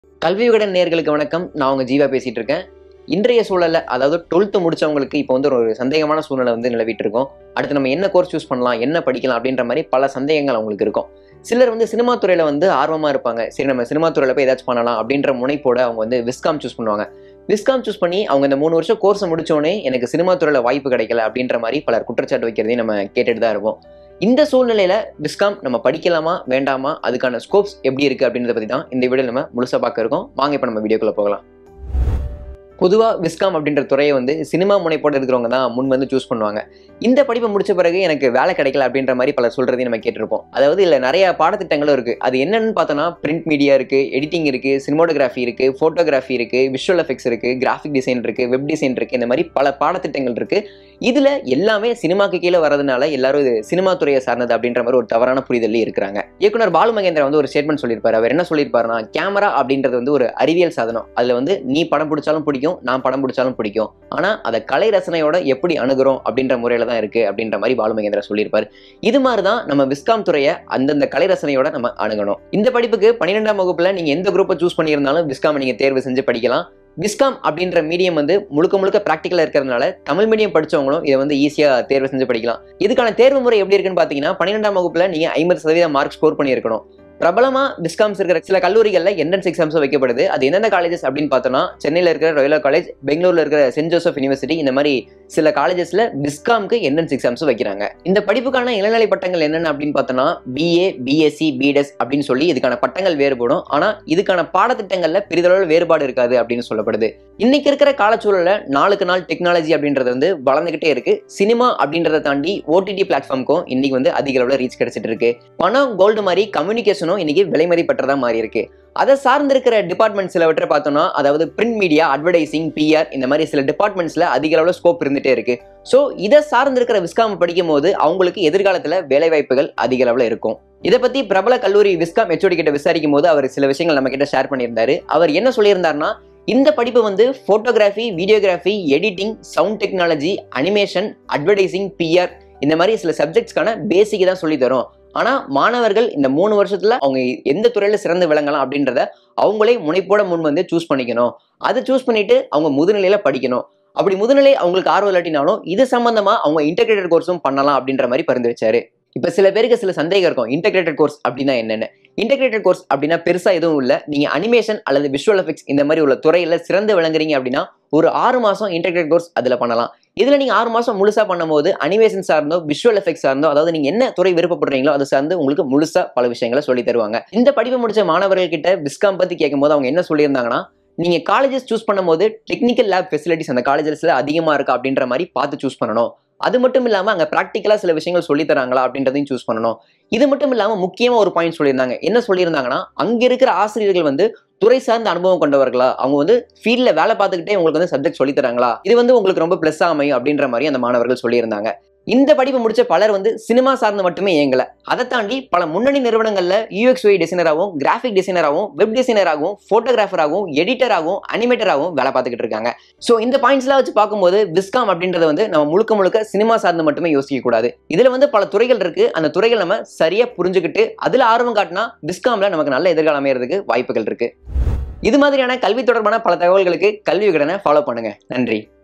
கல்வி விகடன் நேர்களுக்கு வணக்கம் நான் உங்க ஜீவா பேசிட்டு இருக்கேன் இன்றைய சூழல்ல அதாவது டுவெல்த்து முடிச்சவங்களுக்கு இப்போ வந்து ஒரு சந்தேகமான சூழ்நிலை வந்து நிலவிட்டு இருக்கோம் அடுத்து நம்ம என்ன கோர்ஸ் சூஸ் பண்ணலாம் என்ன படிக்கலாம் அப்படின்ற மாதிரி பல சந்தேகங்கள் அவங்களுக்கு இருக்கும் சிலர் வந்து சினிமா துறையில வந்து ஆர்வமா இருப்பாங்க சரி நம்ம சினிமா துறையில போய் ஏதாச்சும் பண்ணலாம் அப்படின்ற முனைப்போட அவங்க வந்து விஸ்காம் சூஸ் பண்ணுவாங்க விஸ்காம் சூஸ் பண்ணி அவங்க இந்த மூணு வருஷம் கோர்ஸ் முடிச்சோடனே எனக்கு சினிமா துறையில வாய்ப்பு கிடைக்கல அப்படின்ற மாதிரி பலர் குற்றச்சாட்டு வைக்கிறதையும் நம்ம கேட்டுட்டு தான் இருப்போம் இந்த சூழ்நிலையில விஸ்காம் நம்ம படிக்கலாமா வேண்டாமா அதுக்கான ஸ்கோப்ஸ் எப்படி இருக்கு அப்படின்றத பத்தி தான் இந்த வீடியோ நம்ம முழுசா பார்க்க இருக்கோம் வாங்க இப்போ நம்ம வீடியோக்குள்ள போகலாம் பொதுவாக விஸ்காம் அப்படின்ற துறையை வந்து சினிமா முனைப்போடு இருக்கிறவங்க தான் முன் வந்து சூஸ் பண்ணுவாங்க இந்த படிப்பை முடிச்ச பிறகு எனக்கு வேலை கிடைக்கல அப்படின்ற மாதிரி பலர் சொல்றதையும் நம்ம கேட்டிருப்போம் அதாவது இல்லை நிறைய பாடத்திட்டங்களும் இருக்கு அது என்னன்னு பார்த்தோன்னா பிரிண்ட் மீடியா இருக்கு எடிட்டிங் இருக்கு சினிமோட்டோகிராஃபி இருக்கு ஃபோட்டோகிராஃபி இருக்கு விஷுவல் எஃபெக்ட்ஸ் இருக்கு கிராஃபிக் டிசைன் இருக்கு வெப் டிசைன் இருக்கு இந்த மாதிரி பல பாடத்திட்டங்கள் இருக்கு இதுல எல்லாமே சினிமாக்கு கீழே வரதுனால எல்லாரும் இது சினிமா துறையை சார்ந்தது அப்படின்ற மாதிரி ஒரு தவறான புரிதல்ல இருக்கிறாங்க இயக்குனர் பாலு மகேந்திரா வந்து ஒரு ஸ்டேட்மெண்ட் சொல்லியிருப்பாரு அவர் என்ன சொல்லியிருப்பாருன்னா கேமரா அப்படின்றது வந்து ஒரு அறிவியல் சாதனம் அதுல வந்து நீ படம் பிடிச்சாலும் பிடிக்கும் நான் படம் பிடிச்சாலும் பிடிக்கும் ஆனா அதை கலை ரசனையோட எப்படி அணுகுறோம் அப்படின்ற முறையில தான் இருக்கு அப்படின்ற மாதிரி பாலு மகேந்திரா சொல்லியிருப்பாரு இது மாதிரி தான் நம்ம விஸ்காம் துறையை அந்தந்த கலை ரசனையோட நம்ம அணுகணும் இந்த படிப்புக்கு பன்னிரெண்டாம் வகுப்புல நீங்க எந்த குரூப்பை சூஸ் பண்ணியிருந்தாலும் விஸ்காம் நீங்க தேர்வு செஞ்சு படிக்கலாம் விஸ்காம் அப்படின்ற மீடியம் வந்து முழுக்க முழுக்க ப்ராக்டிக்கலாக இருக்கிறதுனால தமிழ் மீடியம் படிச்சவங்களும் இதை வந்து ஈஸியாக தேர்வு செஞ்சு படிக்கலாம் இதுக்கான தேர்வு முறை எப்படி இருக்குன்னு பார்த்தீங்கன்னா பன்னிரெண்டாம் வகுப்புல நீங்கள் ஐம்பது சதவீதம் மார்க் ஸ்கோர் பண்ணியிருக்கணும் பிரபலமா விஸ்காம்ஸ் இருக்கிற சில கல்லூரிகளில் என்ட்ரன்ஸ் எக்ஸாம்ஸும் வைக்கப்படுது அது எந்தெந்த காலேஜஸ் அப்படின்னு பார்த்தோம்னா சென்னையில் இருக்கிற ரொயலா காலேஜ் பெங்களூர்ல இருக்கிற சென்ட் ஜோசப் யூனிவர்சிட்டி இந்த மாதிரி சில காலேஜஸ்ல விஸ்காம்க்கு என்ட்ரன்ஸ் எக்ஸாம்ஸும் வைக்கிறாங்க இந்த படிப்புக்கான இளநிலை பட்டங்கள் என்னென்ன அப்படின்னு பார்த்தோம்னா பிஏ பிஎஸ்சி பிடெஸ் அப்படின்னு சொல்லி இதுக்கான பட்டங்கள் வேறுபடும் ஆனா இதுக்கான பாடத்திட்டங்கள்ல பெரிதளவு வேறுபாடு இருக்காது அப்படின்னு சொல்லப்படுது இன்னைக்கு இருக்கிற காலச்சூழல்ல நாளுக்கு நாள் டெக்னாலஜி அப்படின்றது வந்து வளர்ந்துகிட்டே இருக்கு சினிமா அப்படின்றத தாண்டி ஓடிடி பிளாட்ஃபார்முக்கும் இன்னைக்கு வந்து அதிக அளவுல ரீச் கிடைச்சிட்டு இருக்கு பணம் கோல்டு மாதிரி கம்யூனிகேஷனும் இன்னைக்கு விலைமதிப்பற்றதா மாறி இருக்கு அதை சார்ந்திருக்கிற டிபார்ட்மெண்ட் சிலவற்றை பார்த்தோம்னா அதாவது பிரிண்ட் மீடியா அட்வர்டைசிங் பிஆர் இந்த மாதிரி சில டிபார்ட்மெண்ட்ஸ்ல அதிக அளவுல ஸ்கோப் இருந்துட்டே இருக்கு ஸோ இதை சார்ந்திருக்கிற விஸ்காம் படிக்கும் போது அவங்களுக்கு எதிர்காலத்துல வேலை வாய்ப்புகள் அதிக அளவுல இருக்கும் இதை பத்தி பிரபல கல்லூரி விஸ்காம் ஹெச்ஓடி கிட்ட விசாரிக்கும் போது அவர் சில விஷயங்கள் நம்ம கிட்ட ஷேர் பண்ணியிருந்தாரு அவர் என்ன சொல்லியிருந்தாருன்னா இந்த படிப்பு வந்து photography videography editing sound technology animation advertising PR இந்த மாதிரி சில சப்ஜெக்ட்ஸ்க்கான பேசிக் தான் சொல்லி தரும் ஆனா மாணவர்கள் இந்த மூணு வருஷத்துல அவங்க எந்த துறையில சிறந்து விளங்கலாம் அப்படின்றத அவங்களே முனைப்போட முன் வந்து சூஸ் பண்ணிக்கணும் அதை சூஸ் பண்ணிட்டு அவங்க முதுநிலையில படிக்கணும் அப்படி முதுநிலை அவங்களுக்கு ஆர்வம் இல்லாட்டினாலும் இது சம்பந்தமா அவங்க இன்டெகிரேட்டட் கோர்ஸும் பண்ணலாம் அப்படின்ற மாதிரி பரிந்துரைச்சாரு இப்ப சில பேருக்கு சில சந்தேகம் இருக்கும் இன்டெகிரேட்டட் கோர்ஸ் அப்படின்னா என்னென்ன இன்டெகிரேட்டட் கோர்ஸ் அப்படின்னா பெருசா எதுவும் இல்லை நீங்க அனிமேஷன் அல்லது விஷுவல் எஃபெக்ட்ஸ் இந்த மாதிரி உள்ள துறையில சிறந்து விளங்குறீங்க அப்படின்னா ஒரு ஆறு மாசம் இன்டெகிரேட் கோர்ஸ் அதுல பண்ணலாம் இதுல நீங்க ஆறு மாசம் முழுசா பண்ணும்போது அனிமேஷன் சார்ந்தோ விஷுவல் எஃபெக்ட் சார்ந்தோ அதாவது நீங்க என்ன துறை விருப்பப்படுறீங்களோ அதை சார்ந்து உங்களுக்கு முழுசா பல விஷயங்களை சொல்லி தருவாங்க இந்த படிப்பு முடிச்ச மாணவர்கள் கிட்ட விஸ்காம் பத்தி கேட்கும்போது அவங்க என்ன சொல்லியிருந்தாங்கன்னா நீங்க காலேஜஸ் சூஸ் பண்ணும்போது டெக்னிக்கல் லேப் ஃபெசிலிட்டிஸ் அந்த காலேஜஸ்ல அதிகமா இருக்கா அப்படின்ற மாதிரி பார்த்து சூஸ் பண்ணணும் அது மட்டும் இல்லாம அங்க ப்ராக்டிக்கலா சில விஷயங்கள் சொல்லி தராங்களா அப்படின்றதையும் சூஸ் பண்ணணும் இது மட்டும் இல்லாம முக்கியமா ஒரு பாயிண்ட் சொல்லியிருந்தாங்க என்ன சொல்லியிருந்தாங்கன்னா அங்க இருக்கிற ஆசிரியர்கள் வந்து துறை சார்ந்த அனுபவம் கொண்டவர்களா அவங்க வந்து ஃபீல்ட்ல வேலை பார்த்துக்கிட்டே உங்களுக்கு வந்து சப்ஜெக்ட் சொல்லி தராங்களா இது வந்து உங்களுக்கு ரொம்ப பிளஸ் அமையும் அப்படின்ற மாதிரி அந்த மாணவர்கள் சொல்லியிருந்தாங்க இந்த படிப்பு முடிச்ச பலர் வந்து சினிமா சார்ந்து மட்டுமே இயங்கல அதை தாண்டி பல முன்னணி நிறுவனங்கள்ல யூஎக்ஸ்ஒய் டிசைனராகவும் கிராஃபிக் டிசைனராகவும் வெப் டிசைனராகவும் போட்டோகிராஃபராகவும் எடிட்டராகவும் அனிமேட்டராகவும் வேலை பார்த்துக்கிட்டு இருக்காங்க ஸோ இந்த பாயிண்ட்ஸ்லாம் வச்சு பார்க்கும்போது விஸ்காம் அப்படின்றத வந்து நம்ம முழுக்க முழுக்க சினிமா சார்ந்து மட்டுமே யோசிக்க கூடாது இதுல வந்து பல துறைகள் இருக்கு அந்த துறைகள் நம்ம சரியா புரிஞ்சுக்கிட்டு அதுல ஆர்வம் காட்டினா விஸ்காம்ல நமக்கு நல்ல எதிர்காலம் அமையறதுக்கு வாய்ப்புகள் இருக்கு இது மாதிரியான கல்வி தொடர்பான பல தகவல்களுக்கு கல்வி விகடனை ஃபாலோ பண்ணுங்க நன்றி